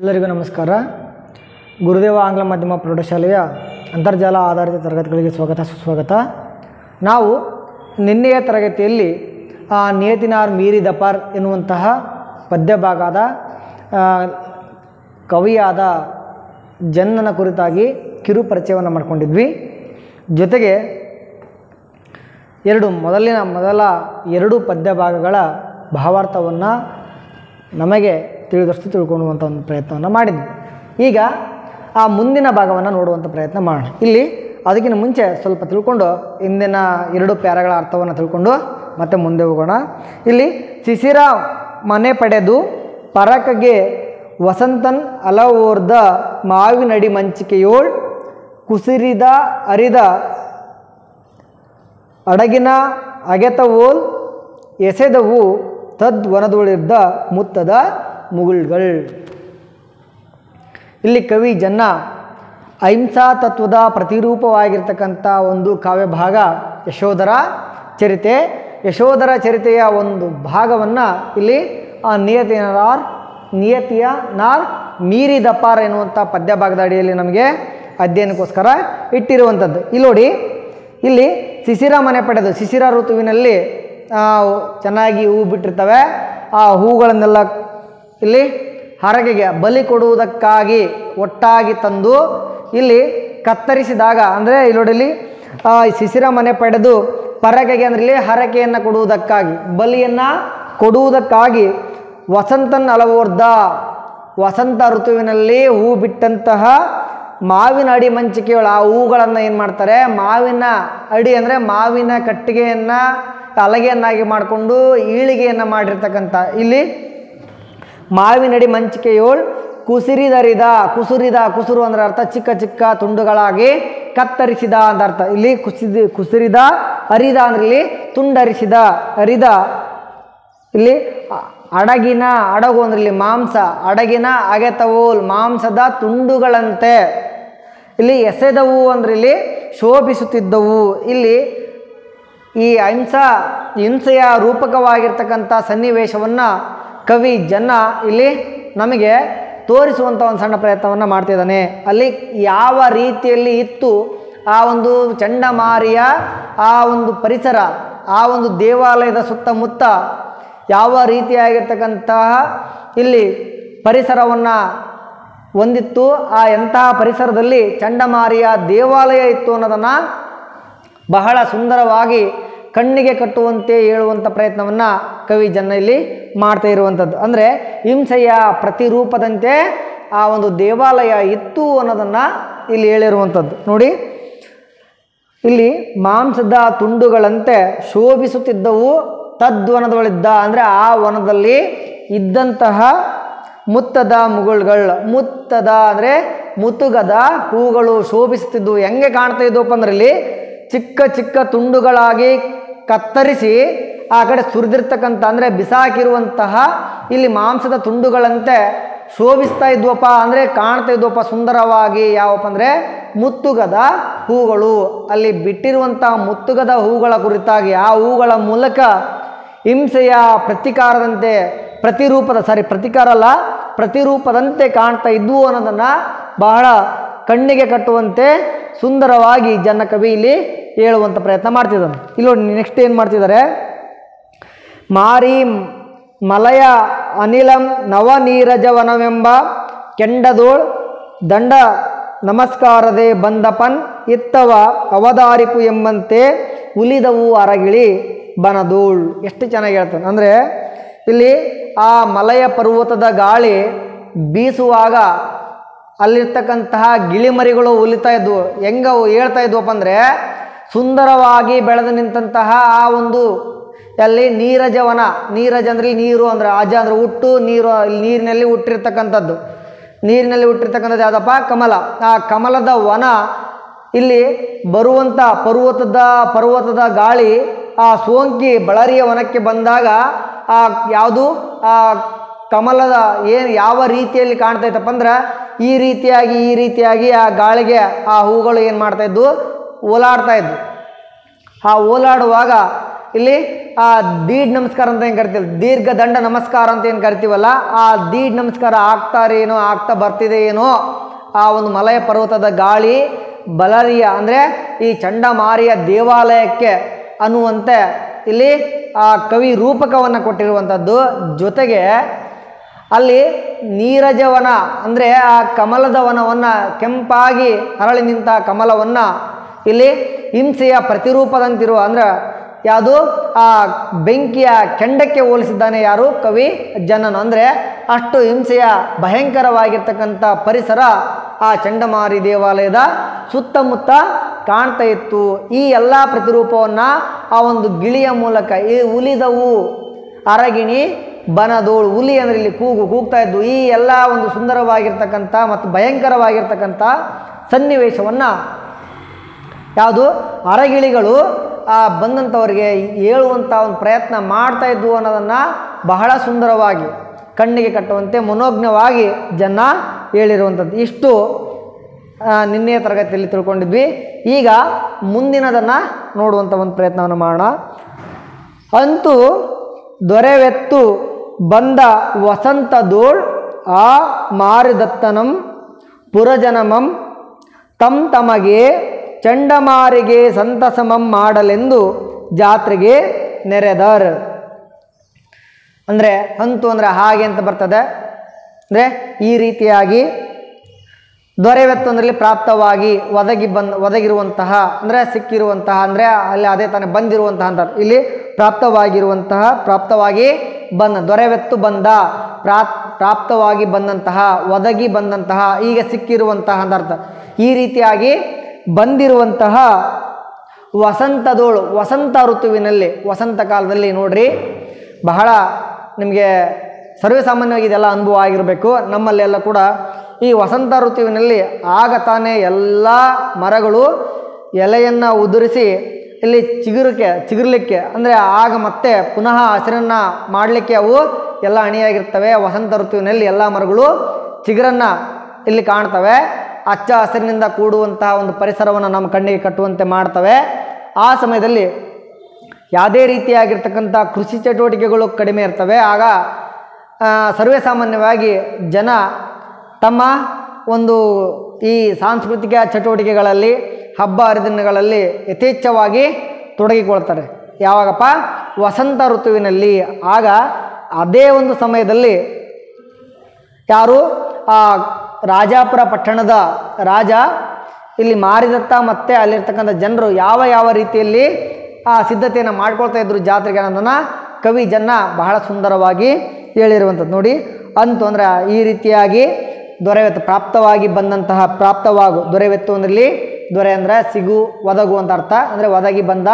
ಎಲ್ಲರಿಗೂ ನಮಸ್ಕಾರ ಗುರುದೇವ ಆಂಗ್ಲ ಮಾಧ್ಯಮ ಪ್ರೌಢಶಾಲೆಯ ಅಂತರ್ಜಾಲ ಆಧಾರಿತ ತರಗತಿಗಳಿಗೆ ಸ್ವಾಗತ ಸುಸ್ವಾಗತ ನಾವು ನಿನ್ನೆಯ ತರಗತಿಯಲ್ಲಿ ಆ ನಿಯತಿನಾರ್ ಮೀರಿ ದಪಾರ್ ಎನ್ನುವಂತಹ ಪದ್ಯ ಭಾಗದ ಆ, ಕವಿಯಾದ ಜನ್ನನ ಕುರಿತಾಗಿ ಕಿರು ಪರಿಚಯವನ್ನು ಮಾಡ್ಕೊಂಡಿದ್ವಿ ಜೊತೆಗೆ ಎರಡು ಮೊದಲಿನ ಮೊದಲ ಎರಡು ಪದ್ಯ ಭಾಗಗಳ ಭಾವಾರ್ಥವನ್ನು ನಮಗೆ ತಿಳಿದಷ್ಟು ತಿಳ್ಕೊಳ್ಳುವಂಥ ಒಂದು ಪ್ರಯತ್ನವನ್ನು ಮಾಡಿದ್ವಿ ಈಗ ಆ ಮುಂದಿನ ಭಾಗವನ್ನು ನೋಡುವಂಥ ಪ್ರಯತ್ನ ಮಾಡೋಣ ಇಲ್ಲಿ ಅದಕ್ಕಿಂತ ಮುಂಚೆ ಸ್ವಲ್ಪ ತಿಳ್ಕೊಂಡು ಇಂದಿನ ಎರಡು ಪ್ಯಾರಗಳ ಅರ್ಥವನ್ನು ತಿಳ್ಕೊಂಡು ಮತ್ತೆ ಮುಂದೆ ಹೋಗೋಣ ಇಲ್ಲಿ ಶಿಶಿರ ಮನೆ ಪಡೆದು ಪರಕಗೆ ವಸಂತನ್ ಅಲವೋರ್ದ ಮಾವಿನಡಿ ಮಂಚಿಕೆಯೋಳ್ ಕುಸಿರಿದ ಅರಿದ ಅಡಗಿನ ಅಗೆತವೋಲ್ ಎಸೆದವು ತದ್ವನದೊಳಿದ್ದ ಮುತ್ತದ ಮುಗುಳ್ಗಳು ಇಲ್ಲಿ ಕವಿ ಜನ್ನ ಅಹಿಂಸಾ ತತ್ವದ ಪ್ರತಿರೂಪವಾಗಿರ್ತಕ್ಕಂಥ ಒಂದು ಕಾವ್ಯ ಭಾಗ ಯಶೋಧರ ಚರಿತೆ ಯಶೋಧರ ಚರಿತೆಯ ಒಂದು ಭಾಗವನ್ನು ಇಲ್ಲಿ ಆ ನಿಯತಿಯ ನಾರ್ ನಿಯತಿಯ ನಾರ್ ಮೀರಿ ದಪಾರ್ ಎನ್ನುವಂಥ ಪದ್ಯ ಭಾಗದ ಅಡಿಯಲ್ಲಿ ನಮಗೆ ಅಧ್ಯಯನಕ್ಕೋಸ್ಕರ ಇಟ್ಟಿರುವಂಥದ್ದು ಇಲ್ಲಿ ನೋಡಿ ಇಲ್ಲಿ ಶಿಶಿರ ಮನೆ ಪಡೆದು ಶಿಶಿರ ಋತುವಿನಲ್ಲಿ ಆ, ಚೆನ್ನಾಗಿ ಹೂ ಬಿಟ್ಟಿರ್ತವೆ ಆ ಹೂಗಳನ್ನೆಲ್ಲ ಇಲ್ಲಿ ಹರಗೆಗೆ ಬಲಿ ಕೊಡುವುದಕ್ಕಾಗಿ ಒಟ್ಟಾಗಿ ತಂದು ಇಲ್ಲಿ ಕತ್ತರಿಸಿದಾಗ ಅಂದರೆ ಇಲ್ಲಿ ನೋಡಿ ಇಲ್ಲಿ ಆ, ಶಿಶಿರ ಮನೆ ಪಡೆದು ಪರಗೆಗೆ ಅಂದರೆ ಇಲ್ಲಿ ಹರಕೆಯನ್ನು ಕೊಡುವುದಕ್ಕಾಗಿ ಬಲಿಯನ್ನು ಕೊಡುವುದಕ್ಕಾಗಿ ವಸಂತನ್ ಅಲವೋರ್ಧ ವಸಂತ ಋತುವಿನಲ್ಲಿ ಹೂ ಬಿಟ್ಟಂತಹ ಮಾವಿನ ಅಡಿ ಮಂಚಿಕೆಯೊಳ ಆ ಹೂಗಳನ್ನು ಏನು ಮಾಡ್ತಾರೆ ಮಾವಿನ ಅಡಿ ಅಂದರೆ ಮಾವಿನ ಕಟ್ಟಿಗೆಯನ್ನು ಹಲಗೆಯನ್ನಾಗಿ ಮಾಡಿಕೊಂಡು ಈಳಿಗೆಯನ್ನು ಮಾಡಿರ್ತಕ್ಕಂಥ ಇಲ್ಲಿ ಮಾವಿನಡಿ ಮಂಚಿಕೆಯೋಳ್ ಕುಸಿರಿದರಿದ ಕುಸುರಿದ ಕುಸುರು ಅಂದ್ರೆ ಅರ್ಥ ಚಿಕ್ಕ ಚಿಕ್ಕ ತುಂಡುಗಳಾಗಿ ಕತ್ತರಿಸಿದ ಅಂತ ಅರ್ಥ ಇಲ್ಲಿ ಕುಸಿದ ಕುಸಿರಿದ ಅರಿದ ಅಂದ್ರೆ ಇಲ್ಲಿ ತುಂಡರಿಸಿದ ಅರಿದ ಇಲ್ಲಿ ಅ- ಅಡಗಿನ ಅಡಗು ಅಂದ್ರೆ ಇಲ್ಲಿ ಮಾಂಸ ಅಡಗಿನ ಅಗೆತವೋಲ್ ಮಾಂಸದ ತುಂಡುಗಳಂತೆ ಇಲ್ಲಿ ಎಸೆದವು ಅಂದ್ರೆ ಇಲ್ಲಿ ಶೋಭಿಸುತ್ತಿದ್ದವು ಇಲ್ಲಿ ಈ ಅಹಿಂಸಾ ಹಿಂಸೆಯ ರೂಪಕವಾಗಿರ್ತಕ್ಕಂಥ ಸನ್ನಿವೇಶವನ್ನು ಕವಿ ಜನ್ನ ಇಲ್ಲಿ ನಮಗೆ ತೋರಿಸುವಂಥ ಒಂದು ಸಣ್ಣ ಪ್ರಯತ್ನವನ್ನು ಮಾಡ್ತಿದ್ದಾನೆ ಅಲ್ಲಿ ಯಾವ ರೀತಿಯಲ್ಲಿ ಇತ್ತು ಆ ಒಂದು ಚಂಡಮಾರಿಯ ಆ ಒಂದು ಪರಿಸರ ಆ ಒಂದು ದೇವಾಲಯದ ಸುತ್ತಮುತ್ತ ಯಾವ ರೀತಿಯಾಗಿರ್ತಕ್ಕಂತಹ ಇಲ್ಲಿ ಪರಿಸರವನ್ನು ಹೊಂದಿತ್ತು ಆ ಎಂತಹ ಪರಿಸರದಲ್ಲಿ ಚಂಡಮಾರಿಯ ದೇವಾಲಯ ಇತ್ತು ಅನ್ನೋದನ್ನು ಬಹಳ ಸುಂದರವಾಗಿ ಕಣ್ಣಿಗೆ ಕಟ್ಟುವಂತೆ ಹೇಳುವಂಥ ಪ್ರಯತ್ನವನ್ನು ಕವಿ ಜನ್ನ ಇಲ್ಲಿ ಮಾಡ್ತಾ ಇರುವಂಥದ್ದು ಅಂದರೆ ಹಿಂಸೆಯ ಪ್ರತಿರೂಪದಂತೆ ಆ ಒಂದು ದೇವಾಲಯ ಇತ್ತು ಅನ್ನೋದನ್ನು ಇಲ್ಲಿ ಹೇಳಿರುವಂಥದ್ದು ನೋಡಿ ಇಲ್ಲಿ ಮಾಂಸದ ತುಂಡುಗಳಂತೆ ಶೋಭಿಸುತ್ತಿದ್ದವು ತದ್ವನದೊಳಿದ್ದ ಅಂದರೆ ಆ ವನದಲ್ಲಿ ಇದ್ದಂತಹ ಮುತ್ತದ ಮುಗುಳುಗಳು ಮುತ್ತದ ಅಂದರೆ ಮುತುಗದ ಹೂಗಳು ಶೋಭಿಸುತ್ತಿದ್ದವು ಹೆಂಗೆ ಕಾಣ್ತಾ ಇದ್ದವಪ್ಪ ಅಂದ್ರೆ ಇಲ್ಲಿ ಚಿಕ್ಕ ಚಿಕ್ಕ ತುಂಡುಗಳಾಗಿ ಕತ್ತರಿಸಿ ಆ ಕಡೆ ಸುರಿದಿರ್ತಕ್ಕಂಥ ಅಂದರೆ ಬಿಸಾಕಿರುವಂತಹ ಇಲ್ಲಿ ಮಾಂಸದ ತುಂಡುಗಳಂತೆ ಶೋಭಿಸ್ತಾ ಇದ್ವಪ್ಪ ಅಂದರೆ ಕಾಣ್ತಾ ಇದ್ವಪ್ಪ ಸುಂದರವಾಗಿ ಯಾವಪ್ಪ ಅಂದರೆ ಮುತ್ತುಗದ ಹೂಗಳು ಅಲ್ಲಿ ಬಿಟ್ಟಿರುವಂಥ ಮುತ್ತುಗದ ಹೂಗಳ ಕುರಿತಾಗಿ ಆ ಹೂಗಳ ಮೂಲಕ ಹಿಂಸೆಯ ಪ್ರತಿಕಾರದಂತೆ ಪ್ರತಿರೂಪದ ಸಾರಿ ಪ್ರತಿಕಾರ ಅಲ್ಲ ಪ್ರತಿರೂಪದಂತೆ ಕಾಣ್ತಾ ಇದ್ವು ಅನ್ನೋದನ್ನು ಬಹಳ ಕಣ್ಣಿಗೆ ಕಟ್ಟುವಂತೆ ಸುಂದರವಾಗಿ ಜನ ಕವಿ ಇಲ್ಲಿ ಹೇಳುವಂಥ ಪ್ರಯತ್ನ ಮಾಡ್ತಿದ್ದಾನೆ ಇಲ್ಲಿ ನೋಡಿ ನೆಕ್ಸ್ಟ್ ಏನು ಮಾಡ್ತಿದ್ದಾರೆ ಮಾರಿ ಮಲಯ ಅನಿಲಂ ನವನೀರಜವನವೆಂಬ ಕೆಂಡದೋಳ್ ದಂಡ ನಮಸ್ಕಾರದೆ ಬಂದಪನ್ ಇತ್ತವ ಅವಧಾರಿಪು ಎಂಬಂತೆ ಉಲಿದವು ಅರಗಿಳಿ ಬನದೋಳ್ ಎಷ್ಟು ಚೆನ್ನಾಗಿ ಹೇಳ್ತಾನೆ ಅಂದರೆ ಇಲ್ಲಿ ಆ ಮಲಯ ಪರ್ವತದ ಗಾಳಿ ಬೀಸುವಾಗ ಅಲ್ಲಿರ್ತಕ್ಕಂತಹ ಗಿಳಿಮರಿಗಳು ಉಲಿತಾ ಇದ್ವು ಹೆಂಗ ಅವು ಹೇಳ್ತಾ ಇದ್ವಪ್ಪ ಅಂದರೆ ಸುಂದರವಾಗಿ ಬೆಳೆದು ನಿಂತಹ ಆ ಒಂದು ಅಲ್ಲಿ ನೀರಜವನ ನೀರಜ ಅಂದ್ರೆ ಇಲ್ಲಿ ನೀರು ಅಂದ್ರೆ ಅಜ ಅಂದ್ರೆ ಹುಟ್ಟು ನೀರು ಇಲ್ಲಿ ನೀರಿನಲ್ಲಿ ಹುಟ್ಟಿರ್ತಕ್ಕಂಥದ್ದು ನೀರಿನಲ್ಲಿ ಹುಟ್ಟಿರ್ತಕ್ಕಂಥದ್ದು ಯಾವುದಪ್ಪ ಕಮಲ ಆ ಕಮಲದ ವನ ಇಲ್ಲಿ ಬರುವಂಥ ಪರ್ವತದ ಪರ್ವತದ ಗಾಳಿ ಆ ಸೋಂಕಿ ಬಳರಿಯ ವನಕ್ಕೆ ಬಂದಾಗ ಆ ಯಾವುದು ಆ ಕಮಲದ ಏನು ಯಾವ ರೀತಿಯಲ್ಲಿ ಕಾಣ್ತಾ ಇತ್ತಪ್ಪ ಅಂದ್ರೆ ಈ ರೀತಿಯಾಗಿ ಈ ರೀತಿಯಾಗಿ ಆ ಗಾಳಿಗೆ ಆ ಹೂಗಳು ಏನು ಮಾಡ್ತಾ ಇದ್ವು ಓಲಾಡ್ತಾ ಇದ್ವು ಆ ಓಲಾಡುವಾಗ ಇಲ್ಲಿ ಆ ದೀಡ್ ನಮಸ್ಕಾರ ಅಂತ ಏನು ಕರಿತೀವಿ ದೀರ್ಘ ದಂಡ ನಮಸ್ಕಾರ ಅಂತ ಏನು ಕರಿತೀವಲ್ಲ ಆ ದೀಡ್ ನಮಸ್ಕಾರ ಆಗ್ತಾರೇನೋ ಆಗ್ತಾ ಬರ್ತಿದೆ ಏನೋ ಆ ಒಂದು ಮಲಯ ಪರ್ವತದ ಗಾಳಿ ಬಲರಿಯ ಅಂದರೆ ಈ ಚಂಡಮಾರಿಯ ದೇವಾಲಯಕ್ಕೆ ಅನ್ನುವಂತೆ ಇಲ್ಲಿ ಆ ಕವಿ ರೂಪಕವನ್ನು ಕೊಟ್ಟಿರುವಂಥದ್ದು ಜೊತೆಗೆ ಅಲ್ಲಿ ನೀರಜವನ ಅಂದರೆ ಆ ಕಮಲದ ವನವನ್ನು ಕೆಂಪಾಗಿ ಅರಳಿ ನಿಂತ ಕಮಲವನ್ನು ಇಲ್ಲಿ ಹಿಂಸೆಯ ಪ್ರತಿರೂಪದಂತಿರುವ ಅಂದರೆ ಯಾವುದು ಆ ಬೆಂಕಿಯ ಕೆಂಡಕ್ಕೆ ಹೋಲಿಸಿದ್ದಾನೆ ಯಾರು ಕವಿ ಜನನ ಅಂದರೆ ಅಷ್ಟು ಹಿಂಸೆಯ ಭಯಂಕರವಾಗಿರ್ತಕ್ಕಂಥ ಪರಿಸರ ಆ ಚಂಡಮಾರಿ ದೇವಾಲಯದ ಸುತ್ತಮುತ್ತ ಕಾಣ್ತಾ ಇತ್ತು ಈ ಎಲ್ಲ ಪ್ರತಿರೂಪವನ್ನು ಆ ಒಂದು ಗಿಳಿಯ ಮೂಲಕ ಈ ಉಲಿದವು ಅರಗಿಣಿ ಬನದೋಳು ಹುಲಿ ಅಂದರೆ ಇಲ್ಲಿ ಕೂಗು ಕೂಗ್ತಾ ಇದ್ದು ಈ ಎಲ್ಲ ಒಂದು ಸುಂದರವಾಗಿರ್ತಕ್ಕಂಥ ಮತ್ತು ಭಯಂಕರವಾಗಿರ್ತಕ್ಕಂಥ ಸನ್ನಿವೇಶವನ್ನು ಯಾವುದು ಅರಗಿಳಿಗಳು ಆ ಬಂದಂಥವರಿಗೆ ಹೇಳುವಂಥ ಒಂದು ಪ್ರಯತ್ನ ಮಾಡ್ತಾ ಇದ್ವು ಅನ್ನೋದನ್ನು ಬಹಳ ಸುಂದರವಾಗಿ ಕಣ್ಣಿಗೆ ಕಟ್ಟುವಂತೆ ಮನೋಜ್ಞವಾಗಿ ಜನ ಹೇಳಿರುವಂಥದ್ದು ಇಷ್ಟು ಆ, ನಿನ್ನೆಯ ತರಗತಿಯಲ್ಲಿ ತಿಳ್ಕೊಂಡಿದ್ವಿ ಈಗ ಮುಂದಿನದನ್ನು ನೋಡುವಂಥ ಒಂದು ಪ್ರಯತ್ನವನ್ನು ಮಾಡೋಣ ಅಂತೂ ದೊರೆವೆತ್ತು ಬಂದ ವಸಂತದೋಳ್ ಆ ಮಾರಿದತ್ತನಂ ಪುರಜನಮಂ ತಂ ತಮಗೆ ಚಂಡಮಾರಿಗೆ ಸಂತಸಮಂ ಮಾಡಲೆಂದು ಜಾತ್ರೆಗೆ ನೆರೆದರ್ ಅಂದರೆ ಅಂತೂ ಅಂದರೆ ಹಾಗೆ ಅಂತ ಬರ್ತದೆ ಅಂದರೆ ಈ ರೀತಿಯಾಗಿ ದೊರೆವೆತ್ತು ಅಂದರೆ ಪ್ರಾಪ್ತವಾಗಿ ಒದಗಿ ಬಂದ ಒದಗಿರುವಂತಹ ಅಂದರೆ ಸಿಕ್ಕಿರುವಂತಹ ಅಂದರೆ ಅಲ್ಲಿ ಅದೇ ತಾನೇ ಬಂದಿರುವಂತಹ ಅಂತ ಇಲ್ಲಿ ಪ್ರಾಪ್ತವಾಗಿರುವಂತಹ ಪ್ರಾಪ್ತವಾಗಿ ಬಂದ ದೊರೆವೆತ್ತು ಬಂದ ಪ್ರಾಪ್ ಪ್ರಾಪ್ತವಾಗಿ ಬಂದಂತಹ ಒದಗಿ ಬಂದಂತಹ ಈಗ ಸಿಕ್ಕಿರುವಂತಹ ಅಂತ ಅರ್ಥ ಈ ರೀತಿಯಾಗಿ ಬಂದಿರುವಂತಹ ವಸಂತದೋಳು ವಸಂತ ಋತುವಿನಲ್ಲಿ ವಸಂತ ಕಾಲದಲ್ಲಿ ನೋಡ್ರಿ ಬಹಳ ನಿಮಗೆ ಸರ್ವೇ ಸಾಮಾನ್ಯವಾಗಿ ಇದೆಲ್ಲ ಅನುಭವ ಆಗಿರಬೇಕು ನಮ್ಮಲ್ಲೆಲ್ಲ ಕೂಡ ಈ ವಸಂತ ಋತುವಿನಲ್ಲಿ ಆಗ ತಾನೇ ಎಲ್ಲ ಮರಗಳು ಎಲೆಯನ್ನು ಉದುರಿಸಿ ಇಲ್ಲಿ ಚಿಗುರಕ್ಕೆ ಚಿಗುರ್ಲಿಕ್ಕೆ ಅಂದರೆ ಆಗ ಮತ್ತೆ ಪುನಃ ಹಸಿರನ್ನು ಮಾಡಲಿಕ್ಕೆ ಅವು ಎಲ್ಲ ಅಣಿಯಾಗಿರ್ತವೆ ವಸಂತ ಋತುವಿನಲ್ಲಿ ಎಲ್ಲ ಮರಗಳು ಚಿಗುರನ್ನು ಇಲ್ಲಿ ಕಾಣ್ತವೆ ಹಚ್ಚ ಹಸಿರಿನಿಂದ ಕೂಡುವಂತಹ ಒಂದು ಪರಿಸರವನ್ನು ನಮ್ಮ ಕಣ್ಣಿಗೆ ಕಟ್ಟುವಂತೆ ಮಾಡ್ತವೆ ಆ ಸಮಯದಲ್ಲಿ ಯಾವುದೇ ರೀತಿಯಾಗಿರ್ತಕ್ಕಂಥ ಕೃಷಿ ಚಟುವಟಿಕೆಗಳು ಕಡಿಮೆ ಇರ್ತವೆ ಆಗ ಆ, ಸರ್ವೇ ಸಾಮಾನ್ಯವಾಗಿ ಜನ ತಮ್ಮ ಒಂದು ಈ ಸಾಂಸ್ಕೃತಿಕ ಚಟುವಟಿಕೆಗಳಲ್ಲಿ ಹಬ್ಬ ಹರಿದಿನಗಳಲ್ಲಿ ಯಥೇಚ್ಛವಾಗಿ ತೊಡಗಿಕೊಳ್ತಾರೆ ಯಾವಾಗಪ್ಪ ವಸಂತ ಋತುವಿನಲ್ಲಿ ಆಗ ಅದೇ ಒಂದು ಸಮಯದಲ್ಲಿ ಯಾರು ಆ ರಾಜಾಪುರ ಪಟ್ಟಣದ ರಾಜ ಇಲ್ಲಿ ಮಾರಿದತ್ತ ಮತ್ತು ಅಲ್ಲಿರ್ತಕ್ಕಂಥ ಜನರು ಯಾವ ಯಾವ ರೀತಿಯಲ್ಲಿ ಆ ಸಿದ್ಧತೆಯನ್ನು ಮಾಡ್ಕೊಳ್ತಾ ಇದ್ರು ಜಾತ್ರೆಗೆ ಅನ್ನೋದನ್ನು ಕವಿ ಜನ ಬಹಳ ಸುಂದರವಾಗಿ ಹೇಳಿರುವಂಥದ್ದು ನೋಡಿ ಅಂತು ಅಂದರೆ ಈ ರೀತಿಯಾಗಿ ದೊರೆವೆತ್ತು ಪ್ರಾಪ್ತವಾಗಿ ಬಂದಂತಹ ಪ್ರಾಪ್ತವಾಗು ದೊರೆವೆತ್ತು ಅಂದ್ರಲ್ಲಿ ದೊರೆ ಅಂದರೆ ಸಿಗು ಒದಗು ಅಂತ ಅರ್ಥ ಅಂದರೆ ಒದಗಿ ಬಂದ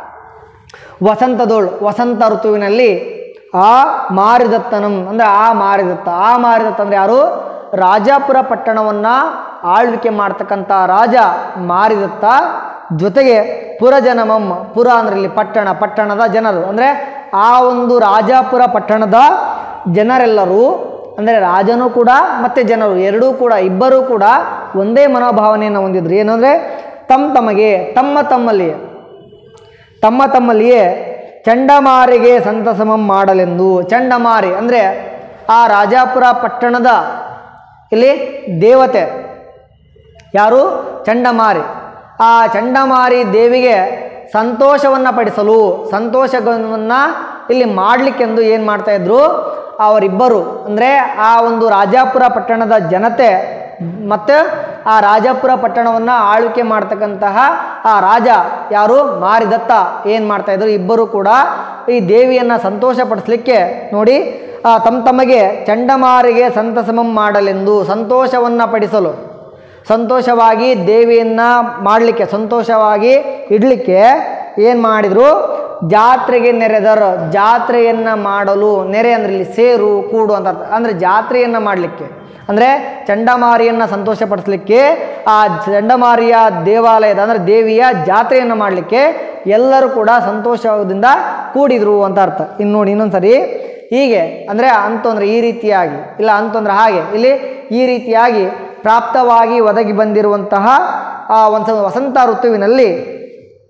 ವಸಂತದೋಳು ವಸಂತ ಋತುವಿನಲ್ಲಿ ಆ ಮಾರಿದತ್ತನಂ ಅಂದರೆ ಆ ಮಾರಿದತ್ತ ಆ ಮಾರಿದತ್ತ ಅಂದರೆ ಯಾರು ರಾಜಾಪುರ ಪಟ್ಟಣವನ್ನು ಆಳ್ವಿಕೆ ಮಾಡ್ತಕ್ಕಂಥ ರಾಜ ಮಾರಿದತ್ತ ಜೊತೆಗೆ ಪುರಜನಮಂ ಪುರ ಅಂದ್ರೆ ಇಲ್ಲಿ ಪಟ್ಟಣ ಪಟ್ಟಣದ ಜನರು ಅಂದರೆ ಆ ಒಂದು ರಾಜಾಪುರ ಪಟ್ಟಣದ ಜನರೆಲ್ಲರೂ ಅಂದರೆ ರಾಜನೂ ಕೂಡ ಮತ್ತು ಜನರು ಎರಡೂ ಕೂಡ ಇಬ್ಬರೂ ಕೂಡ ಒಂದೇ ಮನೋಭಾವನೆಯನ್ನು ಹೊಂದಿದ್ರು ಏನಂದರೆ ತಮ್ಮ ತಮಗೆ ತಮ್ಮ ತಮ್ಮಲ್ಲಿಯೇ ತಮ್ಮ ತಮ್ಮಲ್ಲಿಯೇ ಚಂಡಮಾರಿಗೆ ಸಂತಸಮಂ ಮಾಡಲೆಂದು ಚಂಡಮಾರಿ ಅಂದರೆ ಆ ರಾಜಾಪುರ ಪಟ್ಟಣದ ಇಲ್ಲಿ ದೇವತೆ ಯಾರು ಚಂಡಮಾರಿ ಆ ಚಂಡಮಾರಿ ದೇವಿಗೆ ಸಂತೋಷವನ್ನು ಪಡಿಸಲು ಸಂತೋಷವನ್ನು ಇಲ್ಲಿ ಮಾಡಲಿಕ್ಕೆಂದು ಏನು ಮಾಡ್ತಾಯಿದ್ರು ಅವರಿಬ್ಬರು ಅಂದರೆ ಆ ಒಂದು ರಾಜಾಪುರ ಪಟ್ಟಣದ ಜನತೆ ಮತ್ತು ಆ ರಾಜಾಪುರ ಪಟ್ಟಣವನ್ನು ಆಳ್ವಿಕೆ ಮಾಡ್ತಕ್ಕಂತಹ ಆ ರಾಜ ಯಾರು ಮಾರಿದತ್ತ ಏನು ಮಾಡ್ತಾಯಿದ್ರು ಇಬ್ಬರು ಕೂಡ ಈ ದೇವಿಯನ್ನು ಸಂತೋಷಪಡಿಸ್ಲಿಕ್ಕೆ ನೋಡಿ ಆ ತಮ್ಮ ತಮಗೆ ಚಂಡಮಾರಿಗೆ ಸಂತಸಮಂ ಮಾಡಲೆಂದು ಸಂತೋಷವನ್ನು ಪಡಿಸಲು ಸಂತೋಷವಾಗಿ ದೇವಿಯನ್ನು ಮಾಡಲಿಕ್ಕೆ ಸಂತೋಷವಾಗಿ ಇಡಲಿಕ್ಕೆ ಏನು ಮಾಡಿದರು ಜಾತ್ರೆಗೆ ನೆರೆದರು ಜಾತ್ರೆಯನ್ನು ಮಾಡಲು ನೆರೆ ಅಂದ್ರೆ ಇಲ್ಲಿ ಸೇರು ಕೂಡು ಅಂತ ಅರ್ಥ ಅಂದರೆ ಜಾತ್ರೆಯನ್ನು ಮಾಡಲಿಕ್ಕೆ ಅಂದರೆ ಚಂಡಮಾರಿಯನ್ನು ಸಂತೋಷಪಡಿಸ್ಲಿಕ್ಕೆ ಆ ಚಂಡಮಾರಿಯ ದೇವಾಲಯದ ಅಂದರೆ ದೇವಿಯ ಜಾತ್ರೆಯನ್ನು ಮಾಡಲಿಕ್ಕೆ ಎಲ್ಲರೂ ಕೂಡ ಸಂತೋಷದಿಂದ ಕೂಡಿದ್ರು ಅಂತ ಅರ್ಥ ಇನ್ನು ನೋಡಿ ಇನ್ನೊಂದು ಸರಿ ಹೀಗೆ ಅಂದರೆ ಅಂತು ಅಂದರೆ ಈ ರೀತಿಯಾಗಿ ಇಲ್ಲ ಅಂತು ಅಂದರೆ ಹಾಗೆ ಇಲ್ಲಿ ಈ ರೀತಿಯಾಗಿ ಪ್ರಾಪ್ತವಾಗಿ ಒದಗಿ ಬಂದಿರುವಂತಹ ಆ ಒಂದು ವಸಂತ ಋತುವಿನಲ್ಲಿ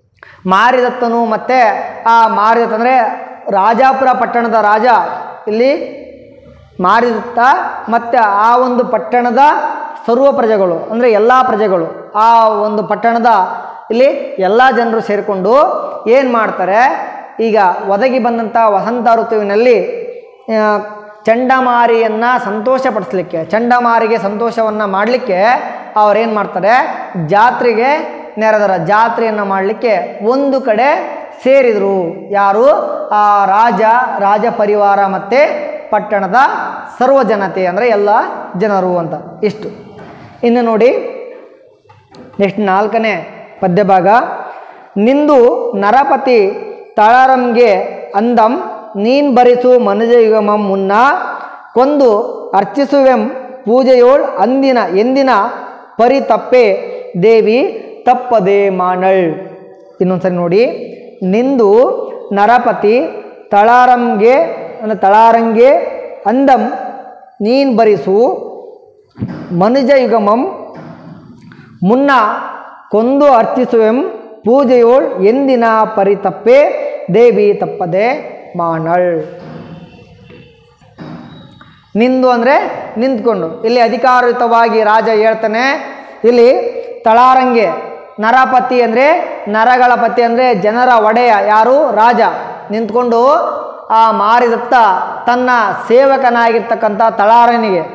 ಮಾರಿದತ್ತನು ಮತ್ತು ಆ ಮಾರಿದತ್ತ ಅಂದರೆ ರಾಜಾಪುರ ಪಟ್ಟಣದ ರಾಜ ಇಲ್ಲಿ ಮಾರಿದತ್ತ ಮತ್ತು ಆ ಒಂದು ಪಟ್ಟಣದ ಸರ್ವ ಪ್ರಜೆಗಳು ಅಂದರೆ ಎಲ್ಲ ಪ್ರಜೆಗಳು ಆ ಒಂದು ಪಟ್ಟಣದ ಇಲ್ಲಿ ಎಲ್ಲ ಜನರು ಸೇರಿಕೊಂಡು ಏನು ಮಾಡ್ತಾರೆ ಈಗ ಒದಗಿ ಬಂದಂಥ ವಸಂತ ಋತುವಿನಲ್ಲಿ ಆ, ಚಂಡಮಾರಿಯನ್ನು ಸಂತೋಷಪಡಿಸ್ಲಿಕ್ಕೆ ಚಂಡಮಾರಿಗೆ ಸಂತೋಷವನ್ನು ಮಾಡಲಿಕ್ಕೆ ಅವ್ರೇನು ಮಾಡ್ತಾರೆ ಜಾತ್ರೆಗೆ ನೆರೆದರ ಜಾತ್ರೆಯನ್ನು ಮಾಡಲಿಕ್ಕೆ ಒಂದು ಕಡೆ ಸೇರಿದರು ಯಾರು ಆ ರಾಜ ರಾಜ ಪರಿವಾರ ಮತ್ತು ಪಟ್ಟಣದ ಸರ್ವ ಜನತೆ ಅಂದರೆ ಎಲ್ಲ ಜನರು ಅಂತ ಇಷ್ಟು ಇನ್ನು ನೋಡಿ ನೆಕ್ಸ್ಟ್ ನಾಲ್ಕನೇ ಪದ್ಯಭಾಗ ನಿಂದು ನರಪತಿ ತಳರಂಗೆ ಅಂದಂ ನೀನ್ ಬರಿಸು ಮನುಜಯುಗಮಂ ಮುನ್ನ ಕೊಂದು ಅರ್ಚಿಸುವೆಂ ಪೂಜೆಯೋಳ್ ಅಂದಿನ ಎಂದಿನ ಪರಿ ತಪ್ಪೆ ದೇವಿ ತಪ್ಪದೆ ಮಾನಳ್ ಇನ್ನೊಂದ್ಸರಿ ನೋಡಿ ನಿಂದು ನರಪತಿ ತಳಾರಂಗೆ ಅಂದರೆ ತಳಾರಂಗೆ ಅಂದಂ ನೀನ್ ಬರಿಸು ಮನುಜಯುಗಮಂ ಮುನ್ನ ಕೊಂದು ಅರ್ಚಿಸುವೆಂ ಪೂಜೆಯೋಳ್ ಎಂದಿನ ಪರಿತಪ್ಪೆ ದೇವಿ ತಪ್ಪದೆ ಮಾನಳ್ ನಿಂದು ಅಂದರೆ ನಿಂತ್ಕೊಂಡು ಇಲ್ಲಿ ಅಧಿಕಾರಯುತವಾಗಿ ರಾಜ ಹೇಳ್ತಾನೆ ಇಲ್ಲಿ ತಳಾರಂಗೆ ನರಪತಿ ಅಂದರೆ ನರಗಳ ಪತಿ ಅಂದರೆ ಜನರ ಒಡೆಯ ಯಾರು ರಾಜ ನಿಂತ್ಕೊಂಡು ಆ ಮಾರಿದತ್ತ ತನ್ನ ಸೇವಕನಾಗಿರ್ತಕ್ಕಂಥ ತಳಾರನಿಗೆ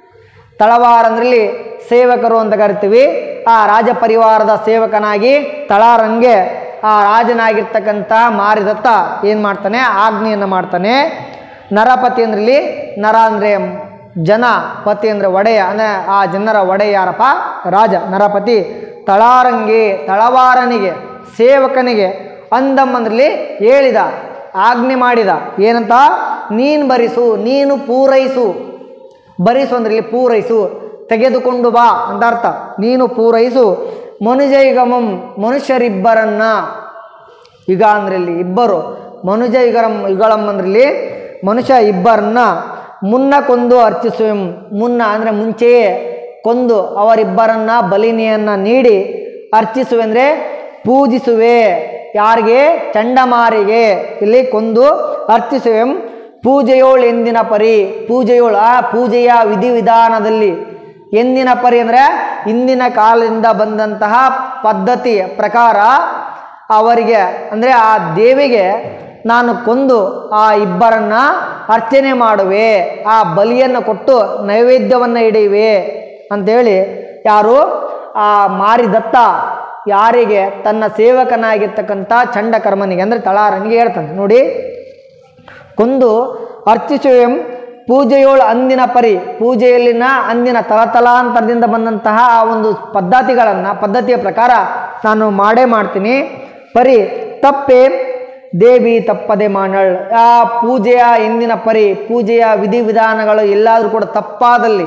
ತಳವಾರ ಅಂದ್ರಲ್ಲಿ ಸೇವಕರು ಅಂತ ಕರಿತೀವಿ ಆ ರಾಜ ಪರಿವಾರದ ಸೇವಕನಾಗಿ ತಳಾರನ್ಗೆ ಆ ರಾಜನಾಗಿರ್ತಕ್ಕಂಥ ಮಾರಿದತ್ತ ಏನು ಮಾಡ್ತಾನೆ ಆಜ್ಞೆಯನ್ನು ಮಾಡ್ತಾನೆ ನರಪತಿ ಅಂದ್ರಲ್ಲಿ ನರ ಅಂದರೆ ಜನ ಪತಿ ಅಂದರೆ ಒಡೆಯ ಅಂದರೆ ಆ ಜನರ ಒಡೆಯ ಯಾರಪ್ಪ ರಾಜ ನರಪತಿ ತಳಾರಂಗೆ ತಳವಾರನಿಗೆ ಸೇವಕನಿಗೆ ಅಂದಂ ಅಂದ್ರಲ್ಲಿ ಹೇಳಿದ ಆಜ್ಞೆ ಮಾಡಿದ ಏನಂತ ನೀನು ಬರಿಸು ನೀನು ಪೂರೈಸು ಬರಿಸು ಅಂದ್ರೆ ಇಲ್ಲಿ ಪೂರೈಸು ತೆಗೆದುಕೊಂಡು ಬಾ ಅಂತ ಅರ್ಥ ನೀನು ಪೂರೈಸು ಮನುಜಯುಗಮಂ ಮನುಷ್ಯರಿಬ್ಬರನ್ನ ಯುಗ ಅಂದ್ರೆ ಇಲ್ಲಿ ಇಬ್ಬರು ಮನುಜ ಯುಗರಂ ಯುಗಳಂ ಅಂದ್ರೆ ಇಲ್ಲಿ ಮನುಷ್ಯ ಇಬ್ಬರನ್ನ ಮುನ್ನ ಕೊಂದು ಅರ್ಚಿಸುವೆಂ ಮುನ್ನ ಅಂದರೆ ಮುಂಚೆಯೇ ಕೊಂದು ಅವರಿಬ್ಬರನ್ನ ಬಲಿನಿಯನ್ನು ನೀಡಿ ಅರ್ಚಿಸುವೆ ಅಂದರೆ ಪೂಜಿಸುವೆ ಯಾರಿಗೆ ಚಂಡಮಾರಿಗೆ ಇಲ್ಲಿ ಕೊಂದು ಅರ್ಚಿಸುವೆಂ ಪೂಜೆಯೋಳು ಎಂದಿನ ಪರಿ ಪೂಜೆಯೋಳು ಆ ಪೂಜೆಯ ವಿಧಿವಿಧಾನದಲ್ಲಿ ಎಂದಿನ ಪರಿ ಅಂದರೆ ಇಂದಿನ ಕಾಲದಿಂದ ಬಂದಂತಹ ಪದ್ಧತಿ ಪ್ರಕಾರ ಅವರಿಗೆ ಅಂದರೆ ಆ ದೇವಿಗೆ ನಾನು ಕೊಂದು ಆ ಇಬ್ಬರನ್ನ ಅರ್ಚನೆ ಮಾಡುವೆ ಆ ಬಲಿಯನ್ನು ಕೊಟ್ಟು ನೈವೇದ್ಯವನ್ನು ಇಡುವೆ ಅಂತೇಳಿ ಯಾರು ಆ ಮಾರಿದತ್ತ ಯಾರಿಗೆ ತನ್ನ ಸೇವಕನಾಗಿರ್ತಕ್ಕಂಥ ಚಂಡಕರ್ಮನಿಗೆ ಅಂದರೆ ತಳಾರನಿಗೆ ಹೇಳ್ತಾನೆ ನೋಡಿ ಕೊಂದು ಅರ್ಚಿಸುವೆಂ ಪೂಜೆಯೋಳು ಅಂದಿನ ಪರಿ ಪೂಜೆಯಲ್ಲಿನ ಅಂದಿನ ತಲತಲಾಂತರದಿಂದ ಬಂದಂತಹ ಆ ಒಂದು ಪದ್ಧತಿಗಳನ್ನು ಪದ್ಧತಿಯ ಪ್ರಕಾರ ನಾನು ಮಾಡೇ ಮಾಡ್ತೀನಿ ಪರಿ ತಪ್ಪೆ ದೇವಿ ತಪ್ಪದೆ ಮಾಡಳ್ ಆ ಪೂಜೆಯ ಎಂದಿನ ಪರಿ ಪೂಜೆಯ ವಿಧಿವಿಧಾನಗಳು ಎಲ್ಲಾದರೂ ಕೂಡ ತಪ್ಪಾದಲ್ಲಿ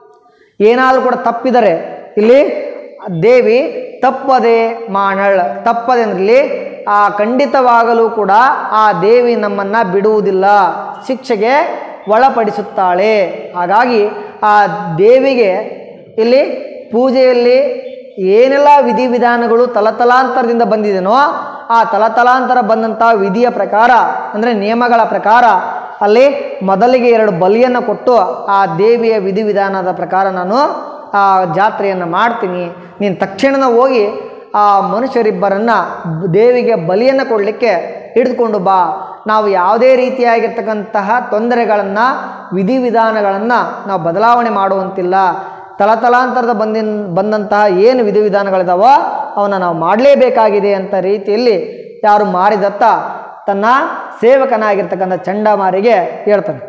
ಏನಾದರೂ ಕೂಡ ತಪ್ಪಿದರೆ ಇಲ್ಲಿ ದೇವಿ ತಪ್ಪದೆ ಮಾಡಳ್ ತಪ್ಪದೆ ಅಂದ್ರೆ ಇಲ್ಲಿ ಆ ಖಂಡಿತವಾಗಲೂ ಕೂಡ ಆ ದೇವಿ ನಮ್ಮನ್ನು ಬಿಡುವುದಿಲ್ಲ ಶಿಕ್ಷೆಗೆ ಒಳಪಡಿಸುತ್ತಾಳೆ ಹಾಗಾಗಿ ಆ ದೇವಿಗೆ ಇಲ್ಲಿ ಪೂಜೆಯಲ್ಲಿ ಏನೆಲ್ಲ ವಿಧಿವಿಧಾನಗಳು ತಲತಲಾಂತರದಿಂದ ಬಂದಿದೆನೋ ಆ ತಲತಲಾಂತರ ಬಂದಂಥ ವಿಧಿಯ ಪ್ರಕಾರ ಅಂದರೆ ನಿಯಮಗಳ ಪ್ರಕಾರ ಅಲ್ಲಿ ಮೊದಲಿಗೆ ಎರಡು ಬಲಿಯನ್ನು ಕೊಟ್ಟು ಆ ದೇವಿಯ ವಿಧಿವಿಧಾನದ ಪ್ರಕಾರ ನಾನು ಆ ಜಾತ್ರೆಯನ್ನು ಮಾಡ್ತೀನಿ ನೀನು ತಕ್ಷಣ ಹೋಗಿ ಆ ಮನುಷ್ಯರಿಬ್ಬರನ್ನು ದೇವಿಗೆ ಬಲಿಯನ್ನು ಕೊಡಲಿಕ್ಕೆ ಹಿಡಿದುಕೊಂಡು ಬಾ ನಾವು ಯಾವುದೇ ರೀತಿಯಾಗಿರ್ತಕ್ಕಂತಹ ತೊಂದರೆಗಳನ್ನು ವಿಧಿವಿಧಾನಗಳನ್ನು ನಾವು ಬದಲಾವಣೆ ಮಾಡುವಂತಿಲ್ಲ ತಲತಲಾಂತರದ ಬಂದಿನ ಬಂದಂತಹ ಏನು ವಿಧಿವಿಧಾನಗಳಿದಾವೋ ಅವನ್ನ ನಾವು ಮಾಡಲೇಬೇಕಾಗಿದೆ ಅಂತ ರೀತಿಯಲ್ಲಿ ಯಾರು ಮಾರಿದತ್ತ ತನ್ನ ಸೇವಕನಾಗಿರ್ತಕ್ಕಂಥ ಚಂಡಮಾರಿಗೆ ಹೇಳ್ತಾನೆ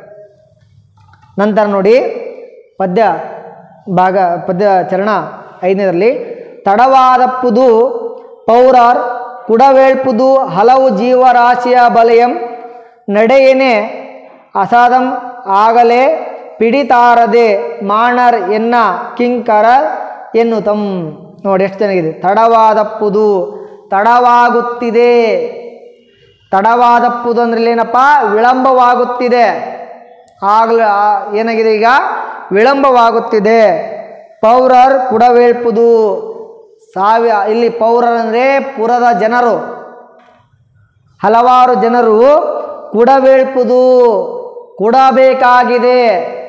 ನಂತರ ನೋಡಿ ಪದ್ಯ ಭಾಗ ಪದ್ಯ ಚರಣ ಐದನೇದರಲ್ಲಿ ತಡವಾದಪ್ಪುದು ಪೌರರ್ ಕುಡವೇಳ್ಪುದು ಹಲವು ಜೀವರಾಶಿಯ ಬಲಯಂ ನಡೆಯೇನೆ ಅಸಾದಂ ಆಗಲೇ ಪಿಡಿತಾರದೆ ಮಾಣರ್ ಎನ್ನ ಕಿಂಕರ ಎನ್ನುತಂ ನೋಡಿ ಎಷ್ಟು ಚೆನ್ನಾಗಿದೆ ತಡವಾದಪ್ಪುದು ತಡವಾಗುತ್ತಿದೆ ತಡವಾದಪ್ಪುದು ಅಂದ್ರೆ ಏನಪ್ಪ ವಿಳಂಬವಾಗುತ್ತಿದೆ ಆಗಲೇ ಏನಾಗಿದೆ ಈಗ ವಿಳಂಬವಾಗುತ್ತಿದೆ ಪೌರರ್ ಕುಡವೇಳ್ಪುದು ಸಾವಿರ ಇಲ್ಲಿ ಪೌರರ್ ಅಂದರೆ ಪುರದ ಜನರು ಹಲವಾರು ಜನರು ಕುಡಬೇಳ್ಪುದು ಕೊಡಬೇಕಾಗಿದೆ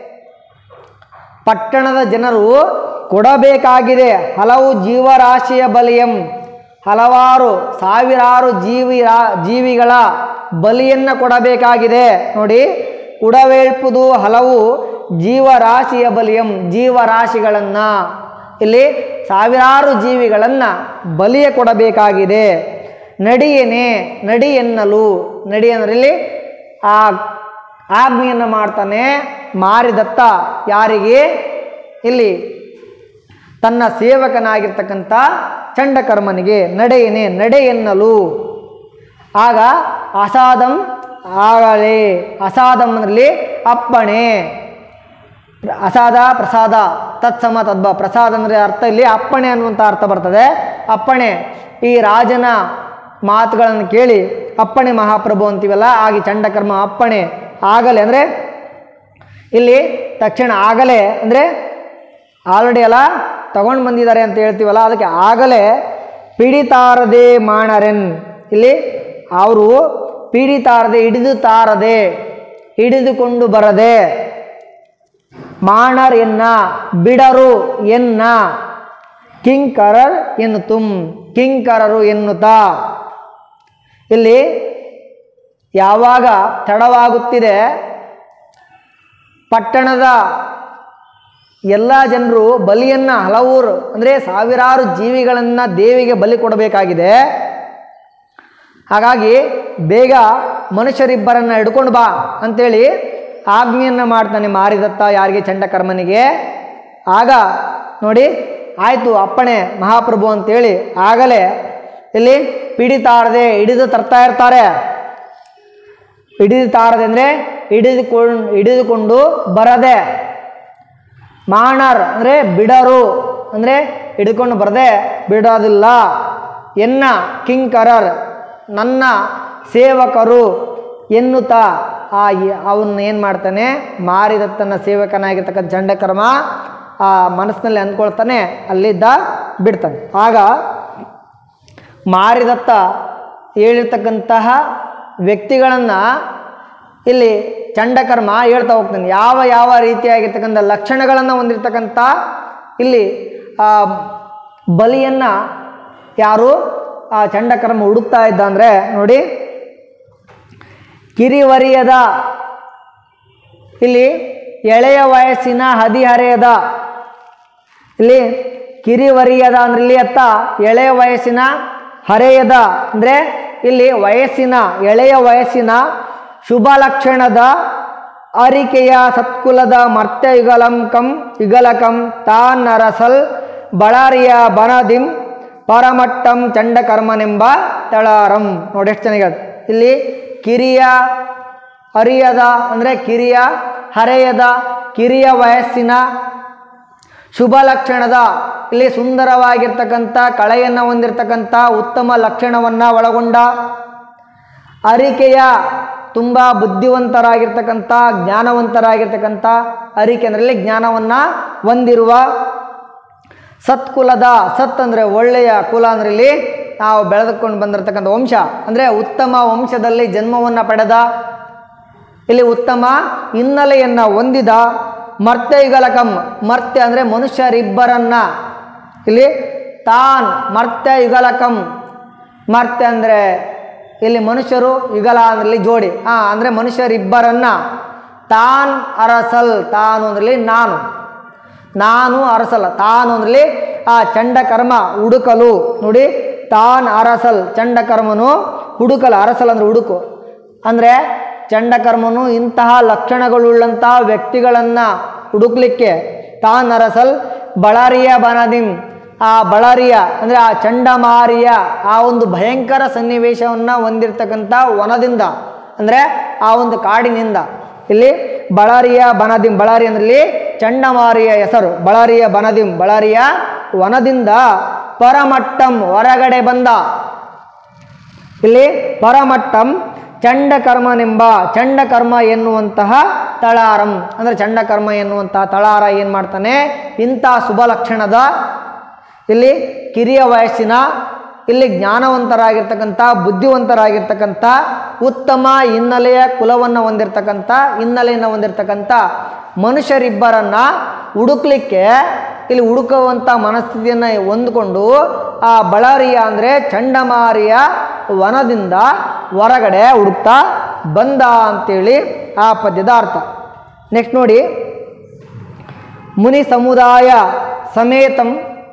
ಪಟ್ಟಣದ ಜನರು ಕೊಡಬೇಕಾಗಿದೆ ಹಲವು ಜೀವರಾಶಿಯ ಬಲಿಯಂ ಹಲವಾರು ಸಾವಿರಾರು ಜೀವಿ ರಾ- ಜೀವಿಗಳ ಬಲಿಯನ್ನು ಕೊಡಬೇಕಾಗಿದೆ ನೋಡಿ ಕುಡವೇಳ್ಪುದು ಹಲವು ಜೀವರಾಶಿಯ ಬಲಿಯಂ ಜೀವರಾಶಿಗಳನ್ನು ಇಲ್ಲಿ ಸಾವಿರಾರು ಜೀವಿಗಳನ್ನು ಬಲಿಯ ಕೊಡಬೇಕಾಗಿದೆ ನಡಿಯೇನೆ ನಡಿ ಎನ್ನಲು ನಡಿ ಅಂದ್ರೆ ಇಲ್ಲಿ ಆ ಆಜ್ಞೆಯನ್ನು ಮಾಡ್ತಾನೆ ಮಾರಿದತ್ತ ಯಾರಿಗೆ ಇಲ್ಲಿ ತನ್ನ ಸೇವಕನಾಗಿರ್ತಕ್ಕಂಥ ಚಂಡಕರ್ಮನಿಗೆ ನಡೆಯನೆ ನಡೆ ಎನ್ನಲು ಆಗ ಅಸಾದಂ ಆಗಲೇ ಅಸಾದಂ ಅದರಲ್ಲಿ ಅಪ್ಪಣೆ ಅಸಾದ ಪ್ರಸಾದ ತತ್ಸಮ ತದ್ಭ ಪ್ರಸಾದ ಅಂದರೆ ಅರ್ಥ ಇಲ್ಲಿ ಅಪ್ಪಣೆ ಅನ್ನುವಂಥ ಅರ್ಥ ಬರ್ತದೆ ಅಪ್ಪಣೆ ಈ ರಾಜನ ಮಾತುಗಳನ್ನು ಕೇಳಿ ಅಪ್ಪಣೆ ಮಹಾಪ್ರಭು ಅಂತೀವಲ್ಲ ಆಗಿ ಚಂಡಕರ್ಮ ಅಪ್ಪಣೆ ಆಗಲೇ ಅಂದರೆ ಇಲ್ಲಿ ತಕ್ಷಣ ಆಗಲೇ ಅಂದರೆ ಆಲ್ರೆಡಿ ಎಲ್ಲ ತಗೊಂಡು ಬಂದಿದ್ದಾರೆ ಅಂತ ಹೇಳ್ತೀವಲ್ಲ ಅದಕ್ಕೆ ಆಗಲೇ ಪಿಡಿತಾರದೆ ಮಾಡರೆನ್ ಇಲ್ಲಿ ಅವರು ಪೀಡಿತಾರದೆ ಹಿಡಿದು ತಾರದೆ ಹಿಡಿದುಕೊಂಡು ಬರದೆ ಮಾಣರ್ ಎನ್ನ ಬಿಡರು ಎನ್ನ ಕಿಂಕರರ್ ಎನ್ನುತ್ತುಂ ಕಿಂಕರರು ಎನ್ನುತ್ತಾ ಇಲ್ಲಿ ಯಾವಾಗ ತಡವಾಗುತ್ತಿದೆ ಪಟ್ಟಣದ ಎಲ್ಲ ಜನರು ಬಲಿಯನ್ನು ಹಲವರು ಅಂದರೆ ಸಾವಿರಾರು ಜೀವಿಗಳನ್ನು ದೇವಿಗೆ ಬಲಿ ಕೊಡಬೇಕಾಗಿದೆ ಹಾಗಾಗಿ ಬೇಗ ಮನುಷ್ಯರಿಬ್ಬರನ್ನು ಹಿಡ್ಕೊಂಡು ಬಾ ಅಂತೇಳಿ ಆಜ್ಞೆಯನ್ನು ಮಾಡ್ತಾನೆ ಮಾರಿದತ್ತ ಯಾರಿಗೆ ಚಂಡಕರ್ಮನಿಗೆ ಆಗ ನೋಡಿ ಆಯಿತು ಅಪ್ಪಣೆ ಮಹಾಪ್ರಭು ಅಂತೇಳಿ ಆಗಲೇ ಇಲ್ಲಿ ಪಿಡಿತಾರದೆ ಹಿಡಿದು ತರ್ತಾ ಇರ್ತಾರೆ ಹಿಡಿದು ತಾರದೆ ಅಂದರೆ ಹಿಡಿದುಕೊಂಡು ಹಿಡಿದುಕೊಂಡು ಬರದೆ ಮಾಣರ್ ಅಂದರೆ ಬಿಡರು ಅಂದರೆ ಹಿಡ್ಕೊಂಡು ಬರದೆ ಬಿಡೋದಿಲ್ಲ ಎನ್ನ ಕಿಂಕರರ್ ನನ್ನ ಸೇವಕರು ಎನ್ನುತ್ತಾ ಆ ಅವನ್ನ ಏನು ಮಾಡ್ತಾನೆ ಮಾರಿದತ್ತನ ಸೇವಕನಾಗಿರ್ತಕ್ಕಂಥ ಚಂಡಕರ್ಮ ಆ ಮನಸ್ಸಿನಲ್ಲಿ ಅಂದ್ಕೊಳ್ತಾನೆ ಅಲ್ಲಿದ್ದ ಬಿಡ್ತಾನೆ ಆಗ ಮಾರಿದತ್ತ ಹೇಳಿರ್ತಕ್ಕಂತಹ ವ್ಯಕ್ತಿಗಳನ್ನು ಇಲ್ಲಿ ಚಂಡಕರ್ಮ ಹೇಳ್ತಾ ಹೋಗ್ತಾನೆ ಯಾವ ಯಾವ ರೀತಿಯಾಗಿರ್ತಕ್ಕಂಥ ಲಕ್ಷಣಗಳನ್ನು ಹೊಂದಿರತಕ್ಕಂಥ ಇಲ್ಲಿ ಆ ಬಲಿಯನ್ನು ಯಾರು ಆ ಚಂಡಕರ್ಮ ಹುಡುಕ್ತಾ ಇದ್ದ ಅಂದರೆ ನೋಡಿ ಕಿರಿವರಿಯದ ಇಲ್ಲಿ ಎಳೆಯ ವಯಸ್ಸಿನ ಹದಿಹರೆಯದ ಇಲ್ಲಿ ಕಿರಿವರಿಯದ ಅಂದ್ರೆ ಇಲ್ಲಿ ಅತ್ತ ಎಳೆಯ ವಯಸ್ಸಿನ ಹರೆಯದ ಅಂದರೆ ಇಲ್ಲಿ ವಯಸ್ಸಿನ ಎಳೆಯ ವಯಸ್ಸಿನ ಶುಭ ಲಕ್ಷಣದ ಅರಿಕೆಯ ಸತ್ಕುಲದ ಮರ್ತ್ಯ ಯುಗಲಂ ಕಂ ಯುಗಲಕಂ ತಾನ್ ನರಸಲ್ ಬಳ್ಳಾರಿಯ ಬನದಿಂ ಪರಮಟ್ಟಂ ಚಂಡಕರ್ಮನೆಂಬ ತಳಾರಂ ನೋಡಿ ಎಷ್ಟು ಚೆನ್ನಾಗಿ ಇಲ್ಲಿ ಕಿರಿಯ ಅರಿಯದ ಅಂದರೆ ಕಿರಿಯ ಹರೆಯದ ಕಿರಿಯ ವಯಸ್ಸಿನ ಶುಭ ಲಕ್ಷಣದ ಇಲ್ಲಿ ಸುಂದರವಾಗಿರ್ತಕ್ಕಂಥ ಕಳೆಯನ್ನು ಹೊಂದಿರತಕ್ಕಂಥ ಉತ್ತಮ ಲಕ್ಷಣವನ್ನು ಒಳಗೊಂಡ ಅರಿಕೆಯ ತುಂಬ ಬುದ್ಧಿವಂತರಾಗಿರ್ತಕ್ಕಂಥ ಜ್ಞಾನವಂತರಾಗಿರ್ತಕ್ಕಂಥ ಅರಿಕೆ ಅಂದರೆ ಇಲ್ಲಿ ಜ್ಞಾನವನ್ನು ಹೊಂದಿರುವ ಸತ್ಕುಲದ ಸತ್ ಅಂದರೆ ಒಳ್ಳೆಯ ಕುಲ ಅಂದರೆ ಇಲ್ಲಿ ನಾವು ಬೆಳೆದುಕೊಂಡು ಬಂದಿರತಕ್ಕಂಥ ವಂಶ ಅಂದರೆ ಉತ್ತಮ ವಂಶದಲ್ಲಿ ಜನ್ಮವನ್ನು ಪಡೆದ ಇಲ್ಲಿ ಉತ್ತಮ ಹಿನ್ನೆಲೆಯನ್ನು ಹೊಂದಿದ ಮರ್ತ್ಯ ಯುಗಲಕಂ ಮರ್ತ್ಯ ಅಂದರೆ ಮನುಷ್ಯರಿಬ್ಬರನ್ನ ಇಲ್ಲಿ ತಾನ್ ಮರ್ತ್ಯ ಯುಗಲಕಂ ಮರ್ತ್ಯ ಅಂದರೆ ಇಲ್ಲಿ ಮನುಷ್ಯರು ಯುಗಲ ಅಂದ್ರೆ ಇಲ್ಲಿ ಜೋಡಿ ಹಾಂ ಅಂದರೆ ಮನುಷ್ಯರಿಬ್ಬರನ್ನ ತಾನ್ ಅರಸಲ್ ತಾನು ಅಂದ್ರಲ್ಲಿ ನಾನು ನಾನು ಅರಸಲ್ಲ ತಾನು ಅಂದ್ರಲ್ಲಿ ಆ ಚಂಡಕರ್ಮ ಹುಡುಕಲು ನೋಡಿ ತಾನ್ ಅರಸಲ್ ಚಂಡಕರ್ಮನು ಹುಡುಕಲು ಅರಸಲ್ ಅಂದ್ರೆ ಹುಡುಕು ಅಂದರೆ ಚಂಡಕರ್ಮನು ಇಂತಹ ಲಕ್ಷಣಗಳುಳ್ಳಂತಹ ವ್ಯಕ್ತಿಗಳನ್ನು ಹುಡುಕ್ಲಿಕ್ಕೆ ತಾನ್ ಅರಸಲ್ ಬಳರಿಯ ಬನದಿಂ ಆ ಬಳರಿಯ ಅಂದರೆ ಆ ಚಂಡಮಾರಿಯ ಆ ಒಂದು ಭಯಂಕರ ಸನ್ನಿವೇಶವನ್ನು ಹೊಂದಿರತಕ್ಕಂಥ ವನದಿಂದ ಅಂದರೆ ಆ ಒಂದು ಕಾಡಿನಿಂದ ಇಲ್ಲಿ ಬಳರಿಯ ಬನದಿಂ ಬಳರಿ ಅಂದ್ರೆ ಇಲ್ಲಿ ಚಂಡಮಾರಿಯ ಹೆಸರು ಬಳರಿಯ ಬನದಿಂ ಬಳರಿಯ ವನದಿಂದ ಪರಮಟ್ಟಂ ಹೊರಗಡೆ ಬಂದ ಇಲ್ಲಿ ಪರಮಟ್ಟಂ ಚಂಡಕರ್ಮನೆಂಬ ಚಂಡಕರ್ಮ ಎನ್ನುವಂತಹ ತಳಾರಂ ಅಂದರೆ ಚಂಡಕರ್ಮ ಎನ್ನುವಂತಹ ತಳಾರ ಏನು ಮಾಡ್ತಾನೆ ಇಂಥ ಶುಭ ಲಕ್ಷಣದ ಇಲ್ಲಿ ಕಿರಿಯ ವಯಸ್ಸಿನ ಇಲ್ಲಿ ಜ್ಞಾನವಂತರಾಗಿರ್ತಕ್ಕಂಥ ಬುದ್ಧಿವಂತರಾಗಿರ್ತಕ್ಕಂಥ ಉತ್ತಮ ಹಿನ್ನೆಲೆಯ ಕುಲವನ್ನು ಹೊಂದಿರತಕ್ಕಂಥ ಹಿನ್ನೆಲೆಯನ್ನು ಹೊಂದಿರತಕ್ಕಂಥ ಮನುಷ್ಯರಿಬ್ಬರನ್ನ ಹುಡುಕ್ಲಿಕ್ಕೆ ಇಲ್ಲಿ ಹುಡುಕುವಂಥ ಮನಸ್ಥಿತಿಯನ್ನು ಹೊಂದಿಕೊಂಡು ಆ ಬಳರಿಯ ಅಂದರೆ ಚಂಡಮಾರಿಯ ವನದಿಂದ ಹೊರಗಡೆ ಹುಡುಕ್ತಾ ಬಂದ ಅಂತೇಳಿ ಆ ಪದ್ಯದ ಅರ್ಥ ನೆಕ್ಸ್ಟ್ ನೋಡಿ ಮುನಿ ಸಮುದಾಯ ಸಮೇತಂ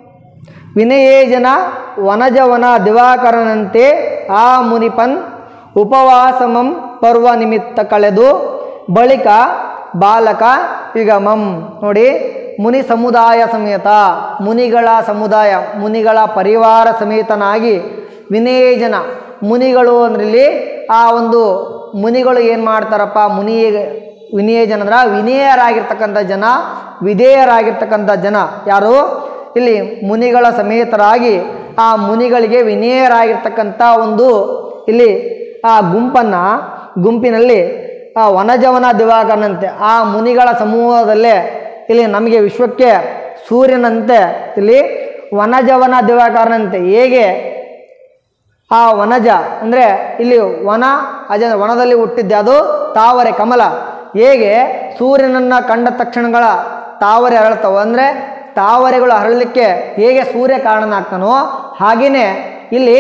ವಿನಯೇಜನ ವನಜವನ ದಿವಾಕರನಂತೆ ಆ ಮುನಿಪನ್ ಉಪವಾಸಮಂ ಪರ್ವ ನಿಮಿತ್ತ ಕಳೆದು ಬಳಿಕ ಬಾಲಕ ಯುಗಮಂ ನೋಡಿ ಮುನಿ ಸಮುದಾಯ ಸಮೇತ ಮುನಿಗಳ ಸಮುದಾಯ ಮುನಿಗಳ ಪರಿವಾರ ಸಮೇತನಾಗಿ ವಿನಯೇಜನ ಮುನಿಗಳು ಅಂದ್ರೆ ಇಲ್ಲಿ ಆ ಒಂದು ಮುನಿಗಳು ಏನು ಮಾಡ್ತಾರಪ್ಪ ಮುನಿ ವಿನಯಜನ ಅಂದ್ರೆ ವಿನಯರಾಗಿರ್ತಕ್ಕಂಥ ಜನ ವಿಧೇಯರಾಗಿರ್ತಕ್ಕಂಥ ಜನ ಯಾರು ಇಲ್ಲಿ ಮುನಿಗಳ ಸಮೇತರಾಗಿ ಆ ಮುನಿಗಳಿಗೆ ವಿನಯರಾಗಿರ್ತಕ್ಕಂಥ ಒಂದು ಇಲ್ಲಿ ಆ ಗುಂಪನ್ನು ಗುಂಪಿನಲ್ಲಿ ಆ ವನಜವನ ದಿವಾಕರನಂತೆ ಆ ಮುನಿಗಳ ಸಮೂಹದಲ್ಲೇ ಇಲ್ಲಿ ನಮಗೆ ವಿಶ್ವಕ್ಕೆ ಸೂರ್ಯನಂತೆ ಇಲ್ಲಿ ವನಜವನ ದಿವಾಕರನಂತೆ ಹೇಗೆ ಆ ವನಜ ಅಂದರೆ ಇಲ್ಲಿ ವನ ಅಜ ವನದಲ್ಲಿ ಹುಟ್ಟಿದ್ದೆ ಅದು ತಾವರೆ ಕಮಲ ಹೇಗೆ ಸೂರ್ಯನನ್ನು ಕಂಡ ತಕ್ಷಣಗಳ ತಾವರೆ ಅರಳ್ತಾವೆ ಅಂದರೆ ತಾವರೆಗಳು ಅರಳಲಿಕ್ಕೆ ಹೇಗೆ ಸೂರ್ಯ ಕಾರಣನಾಗ್ತಾನೋ ಹಾಗೆಯೇ ಇಲ್ಲಿ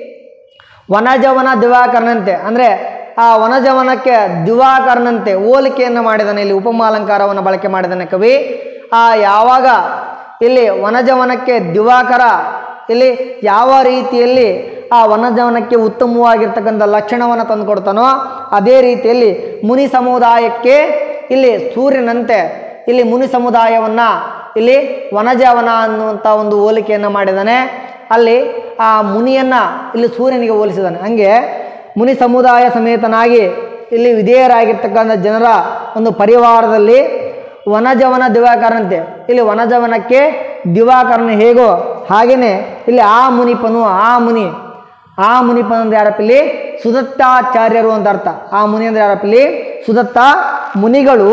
ವನಜವನ ದಿವಾಕರನಂತೆ ಅಂದರೆ ಆ ವನಜವನಕ್ಕೆ ದಿವಾಕರನಂತೆ ಹೋಲಿಕೆಯನ್ನು ಮಾಡಿದಾನೆ ಇಲ್ಲಿ ಉಪಮಾಲಂಕಾರವನ್ನು ಬಳಕೆ ಮಾಡಿದಾನೆ ಕವಿ ಆ ಯಾವಾಗ ಇಲ್ಲಿ ವನಜವನಕ್ಕೆ ದಿವಾಕರ ಇಲ್ಲಿ ಯಾವ ರೀತಿಯಲ್ಲಿ ಆ ವನಜವನಕ್ಕೆ ಉತ್ತಮವಾಗಿರ್ತಕ್ಕಂಥ ಲಕ್ಷಣವನ್ನು ತಂದುಕೊಡ್ತಾನೋ ಅದೇ ರೀತಿಯಲ್ಲಿ ಮುನಿ ಸಮುದಾಯಕ್ಕೆ ಇಲ್ಲಿ ಸೂರ್ಯನಂತೆ ಇಲ್ಲಿ ಮುನಿ ಸಮುದಾಯವನ್ನು ಇಲ್ಲಿ ವನಜವನ ಅನ್ನುವಂಥ ಒಂದು ಹೋಲಿಕೆಯನ್ನು ಮಾಡಿದ್ದಾನೆ ಅಲ್ಲಿ ಆ ಮುನಿಯನ್ನು ಇಲ್ಲಿ ಸೂರ್ಯನಿಗೆ ಹೋಲಿಸಿದ್ದಾನೆ ಹಂಗೆ ಮುನಿ ಸಮುದಾಯ ಸಮೇತನಾಗಿ ಇಲ್ಲಿ ವಿಧೇಯರಾಗಿರ್ತಕ್ಕಂಥ ಜನರ ಒಂದು ಪರಿವಾರದಲ್ಲಿ ವನಜವನ ದಿವಾಕರನಂತೆ ಇಲ್ಲಿ ವನಜವನಕ್ಕೆ ದಿವಾಕರನ ಹೇಗೋ ಹಾಗೆಯೇ ಇಲ್ಲಿ ಆ ಮುನಿಪನು ಆ ಮುನಿ ಆ ಮುನಿಪನ ಅಂದ್ರೆ ಯಾರಪ್ಪ ಇಲ್ಲಿ ಸುದತ್ತಾಚಾರ್ಯರು ಅಂತ ಅರ್ಥ ಆ ಮುನಿ ಅಂದ್ರೆ ಯಾರಪ್ಪ ಇಲ್ಲಿ ಸುದತ್ತ ಮುನಿಗಳು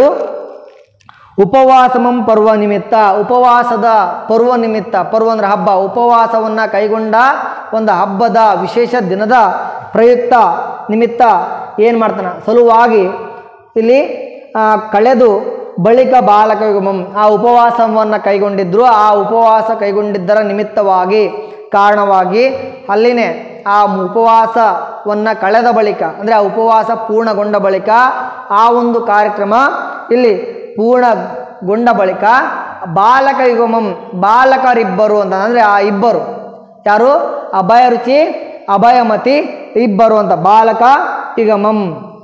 ಉಪವಾಸಮಂ ಪರ್ವ ನಿಮಿತ್ತ ಉಪವಾಸದ ಪರ್ವ ನಿಮಿತ್ತ ಪರ್ವ ಅಂದ್ರೆ ಹಬ್ಬ ಉಪವಾಸವನ್ನು ಕೈಗೊಂಡ ಒಂದು ಹಬ್ಬದ ವಿಶೇಷ ದಿನದ ಪ್ರಯುಕ್ತ ನಿಮಿತ್ತ ಏನು ಮಾಡ್ತಾನೆ ಸಲುವಾಗಿ ಇಲ್ಲಿ ಆ, ಕಳೆದು ಬಳಿಕ ಬಾಲಕ ಯುಗಮಂ ಆ ಉಪವಾಸವನ್ನು ಕೈಗೊಂಡಿದ್ರು ಆ ಉಪವಾಸ ಕೈಗೊಂಡಿದ್ದರ ನಿಮಿತ್ತವಾಗಿ ಕಾರಣವಾಗಿ ಅಲ್ಲಿನೇ ಆ ಉಪವಾಸವನ್ನು ಕಳೆದ ಬಳಿಕ ಅಂದರೆ ಆ ಉಪವಾಸ ಪೂರ್ಣಗೊಂಡ ಬಳಿಕ ಆ ಒಂದು ಕಾರ್ಯಕ್ರಮ ಇಲ್ಲಿ ಪೂರ್ಣಗೊಂಡ ಬಳಿಕ ಬಾಲಕ ಯುಗಮಂ ಬಾಲಕರಿಬ್ಬರು ಅಂತ ಅಂದರೆ ಆ ಇಬ್ಬರು ಯಾರು ಅಭಯ ರುಚಿ ಅಭಯಮತಿ ಇಬ್ಬರು ಅಂತ ಬಾಲಕ ಯುಗಮಂ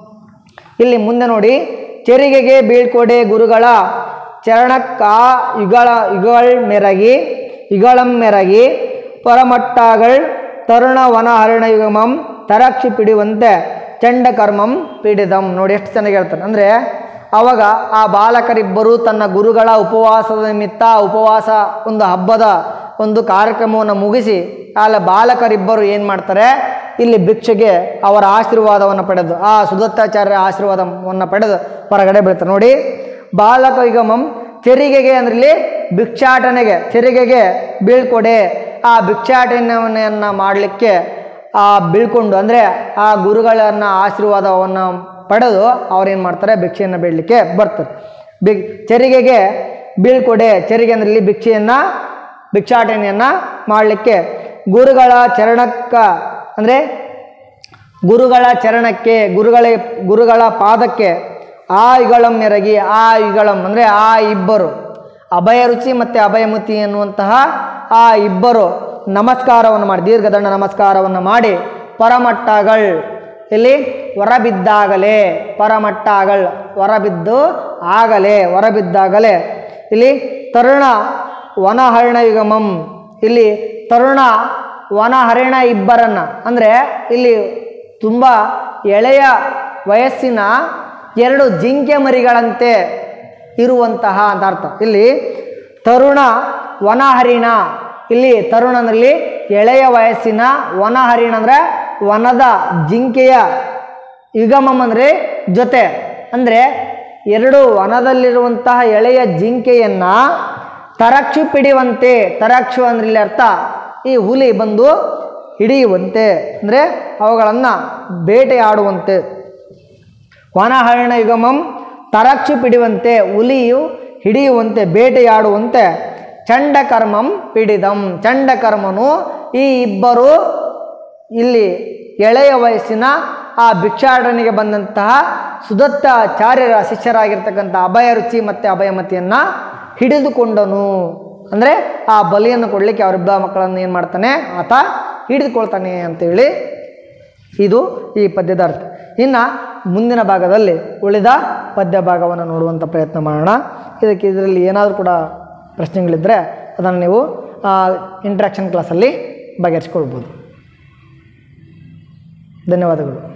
ಇಲ್ಲಿ ಮುಂದೆ ನೋಡಿ ಚೆರಿಗೆಗೆ ಬೀಳ್ಕೊಡೆ ಗುರುಗಳ ಚರಣಕ್ಕ ಯುಗಳ ಯುಗಳ ಮೆರಗಿ ಯುಗಳಂ ಮೆರಗಿ ಪರಮಟ್ಟಗಳು ತರುಣ ವನ ಹರಣ ಯುಗಮಂ ತರಕ್ಷಿ ಪಿಡಿಯುವಂತೆ ಚಂಡಕರ್ಮಂ ಪೀಡಿದಂ ನೋಡಿ ಎಷ್ಟು ಚೆನ್ನಾಗಿ ಹೇಳ್ತಾನೆ ಅಂದರೆ ಆವಾಗ ಆ ಬಾಲಕರಿಬ್ಬರು ತನ್ನ ಗುರುಗಳ ಉಪವಾಸದ ನಿಮಿತ್ತ ಉಪವಾಸ ಒಂದು ಹಬ್ಬದ ಒಂದು ಕಾರ್ಯಕ್ರಮವನ್ನು ಮುಗಿಸಿ ಅಲ್ಲಿ ಬಾಲಕರಿಬ್ಬರು ಏನು ಮಾಡ್ತಾರೆ ಇಲ್ಲಿ ಭಿಕ್ಷೆಗೆ ಅವರ ಆಶೀರ್ವಾದವನ್ನು ಪಡೆದು ಆ ಸುದತ್ತಾಚಾರ್ಯ ಆಶೀರ್ವಾದವನ್ನು ಪಡೆದು ಹೊರಗಡೆ ಬೀಳ್ತಾರೆ ನೋಡಿ ಬಾಲಕ ಯುಗಮಂ ಚೆರಿಗೆಗೆ ಅಂದ್ರೆ ಇಲ್ಲಿ ಭಿಕ್ಷಾಟನೆಗೆ ಚೆರಿಗೆಗೆ ಬೀಳ್ಕೊಡೆ ಆ ಭಿಕ್ಷಾಟನೆಯನ್ನು ಮಾಡಲಿಕ್ಕೆ ಆ ಬೀಳ್ಕೊಂಡು ಅಂದರೆ ಆ ಗುರುಗಳನ್ನ ಆಶೀರ್ವಾದವನ್ನು ಪಡೆದು ಅವ್ರೇನು ಮಾಡ್ತಾರೆ ಭಿಕ್ಷೆಯನ್ನು ಬೇಡಲಿಕ್ಕೆ ಬರ್ತಾರೆ ಬಿ ಚೆರಿಗೆಗೆ ಬೀಳ್ಕೊಡೆ ಚೆರಿಗೆ ಅಂದ್ರೆ ಇಲ್ಲಿ ಭಿಕ್ಷೆಯನ್ನು ಭಿಕ್ಷಾಟನೆಯನ್ನು ಮಾಡಲಿಕ್ಕೆ ಗುರುಗಳ ಚರಣಕ್ಕ ಅಂದರೆ ಗುರುಗಳ ಚರಣಕ್ಕೆ ಗುರುಗಳ ಗುರುಗಳ ಪಾದಕ್ಕೆ ಆ ಯುಗಳಂ ಎರಗಿ ಆ ಯುಗಳಂ ಅಂದರೆ ಆ ಇಬ್ಬರು ಅಭಯ ರುಚಿ ಮತ್ತು ಅಭಯಮುತಿ ಎನ್ನುವಂತಹ ಆ ಇಬ್ಬರು ನಮಸ್ಕಾರವನ್ನು ಮಾಡಿ ದೀರ್ಘದಂಡ ನಮಸ್ಕಾರವನ್ನು ಮಾಡಿ ಪರಮಟ್ಟಗಳು ಇಲ್ಲಿ ಹೊರಬಿದ್ದಾಗಲೇ ಪರಮಟ್ಟಗಳು ಹೊರಬಿದ್ದು ಆಗಲೇ ಹೊರಬಿದ್ದಾಗಲೇ ಇಲ್ಲಿ ತರುಣ ವನಹರಣ ಯುಗಮಂ ಇಲ್ಲಿ ತರುಣ ವನಹರಣ ಇಬ್ಬರನ್ನ ಅಂದರೆ ಇಲ್ಲಿ ತುಂಬ ಎಳೆಯ ವಯಸ್ಸಿನ ಎರಡು ಜಿಂಕೆ ಮರಿಗಳಂತೆ ಇರುವಂತಹ ಅಂತ ಅರ್ಥ ಇಲ್ಲಿ ತರುಣ ವನಹರಿಣ ಇಲ್ಲಿ ತರುಣ ಅಂದ್ರೆ ಎಳೆಯ ವಯಸ್ಸಿನ ವನಹರಿಣ ಅಂದರೆ ವನದ ಜಿಂಕೆಯ ಯುಗಮಂ ಅಂದರೆ ಜೊತೆ ಅಂದರೆ ಎರಡು ವನದಲ್ಲಿರುವಂತಹ ಎಳೆಯ ಜಿಂಕೆಯನ್ನು ತರಕ್ಷು ಪಿಡಿಯುವಂತೆ ತರಕ್ಷು ಅಂದ್ರೆ ಇಲ್ಲಿ ಅರ್ಥ ಈ ಹುಲಿ ಬಂದು ಹಿಡಿಯುವಂತೆ ಅಂದರೆ ಅವುಗಳನ್ನು ಬೇಟೆಯಾಡುವಂತೆ ವನಹರಣ ಯುಗಮಂ ತರಕ್ಷು ಪಿಡಿಯುವಂತೆ ಹುಲಿಯು ಹಿಡಿಯುವಂತೆ ಬೇಟೆಯಾಡುವಂತೆ ಚಂಡಕರ್ಮಂ ಪಿಡಿದಂ ಚಂಡಕರ್ಮನು ಈ ಇಬ್ಬರು ಇಲ್ಲಿ ಎಳೆಯ ವಯಸ್ಸಿನ ಆ ಭಿಕ್ಷಾಟನೆಗೆ ಬಂದಂತಹ ಸುದತ್ತಾಚಾರ್ಯರ ಶಿಷ್ಯರಾಗಿರ್ತಕ್ಕಂಥ ಅಭಯ ರುಚಿ ಮತ್ತು ಅಭಯಮತಿಯನ್ನು ಹಿಡಿದುಕೊಂಡನು ಅಂದರೆ ಆ ಬಲಿಯನ್ನು ಕೊಡಲಿಕ್ಕೆ ಅವರಿಬ್ಬ ಮಕ್ಕಳನ್ನು ಏನು ಮಾಡ್ತಾನೆ ಆತ ಹಿಡಿದುಕೊಳ್ತಾನೆ ಅಂತೇಳಿ ಇದು ಈ ಪದ್ಯದ ಅರ್ಥ ಇನ್ನು ಮುಂದಿನ ಭಾಗದಲ್ಲಿ ಉಳಿದ ಪದ್ಯ ಭಾಗವನ್ನು ನೋಡುವಂಥ ಪ್ರಯತ್ನ ಮಾಡೋಣ ಇದಕ್ಕೆ ಇದರಲ್ಲಿ ಏನಾದರೂ ಕೂಡ ಪ್ರಶ್ನೆಗಳಿದ್ದರೆ ಅದನ್ನು ನೀವು ಇಂಟ್ರಾಕ್ಷನ್ ಕ್ಲಾಸಲ್ಲಿ ಬಗೆಹರಿಸ್ಕೊಳ್ಬೋದು ಧನ್ಯವಾದಗಳು